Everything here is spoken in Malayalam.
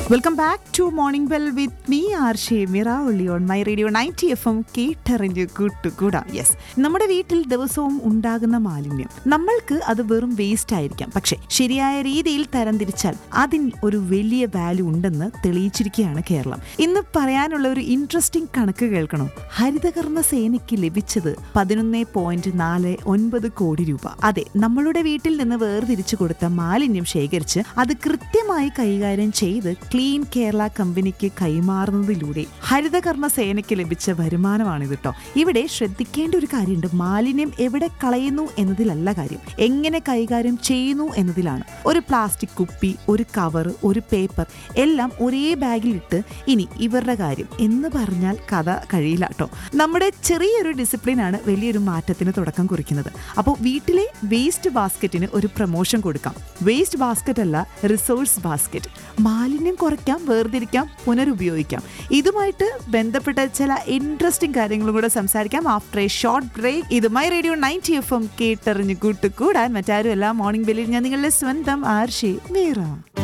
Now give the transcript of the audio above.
welcome back to morning bell with me R Shemira only on my radio ninety F M കേട്ടറിഞ്ഞ് കൂട്ടുകൂടാം യെസ് നമ്മുടെ വീട്ടിൽ ദിവസവും ഉണ്ടാകുന്ന മാലിന്യം നമ്മൾക്ക് അത് വെറും വേസ്റ്റ് ആയിരിക്കാം പക്ഷേ ശരിയായ രീതിയിൽ തരംതിരിച്ചാൽ അതിന് ഒരു വലിയ വാല്യൂ ഉണ്ടെന്ന് തെളിയിച്ചിരിക്കുകയാണ് കേരളം ഇന്ന് പറയാനുള്ള ഒരു ഇൻട്രസ്റ്റിംഗ് കണക്ക് കേൾക്കണം ഹരിതകർമ്മ സേനയ്ക്ക് ലഭിച്ചത് പതിനൊന്ന് പോയിന്റ് നാല് ഒൻപത് കോടി രൂപ അതെ നമ്മളുടെ വീട്ടിൽ നിന്ന് വേർതിരിച്ചു കൊടുത്ത മാലിന്യം ശേഖരിച്ച് അത് കൃത്യമായി കൈകാര്യം ചെയ്ത് ക്ലീൻ കേരള കമ്പനിക്ക് കൈമാറുന്നതിലൂടെ ഹരിതകർമ്മ സേനയ്ക്ക് ലഭിച്ച വരുമാനമാണിത് കേട്ടോ ഇവിടെ ശ്രദ്ധിക്കേണ്ട ഒരു കാര്യമുണ്ട് മാലിന്യം എവിടെ കളയുന്നു എന്നതിലല്ല കാര്യം എങ്ങനെ കൈകാര്യം ചെയ്യുന്നു എന്നതിലാണ് ഒരു പ്ലാസ്റ്റിക് കുപ്പി ഒരു കവർ ഒരു പേപ്പർ എല്ലാം ഒരേ ബാഗിലിട്ട് ഇനി ഇവരുടെ കാര്യം എന്ന് പറഞ്ഞാൽ കഥ കഴിയില്ല കേട്ടോ നമ്മുടെ ചെറിയൊരു ഡിസിപ്ലിനാണ് വലിയൊരു മാറ്റത്തിന് തുടക്കം കുറിക്കുന്നത് അപ്പോൾ വീട്ടിലെ വേസ്റ്റ് ബാസ്ക്കറ്റിന് ഒരു പ്രൊമോഷൻ കൊടുക്കാം വേസ്റ്റ് ബാസ്ക്കറ്റ് അല്ല റിസോഴ്സ് ബാസ്ക്കറ്റ് മാലിന്യം കുറയ്ക്കാം വേർതിരിക്കാം പുനരുപയോഗിക്കാം ഇതുമായിട്ട് ബന്ധപ്പെട്ട ചില ഇൻട്രസ്റ്റിംഗ് കാര്യങ്ങളും കൂടെ സംസാരിക്കാം ആഫ്റ്റർ എ ഷോർട്ട് ബ്രേക്ക് ഇത് my radio ninety F M കേട്ടറിഞ്ഞ് കൂട്ടുകൂടാൻ മറ്റാരും എല്ലാ മോർണിംഗ് ബെല്ലിൽ ഞാൻ നിങ്ങളുടെ സ്വന്തം ആർഷി മീറ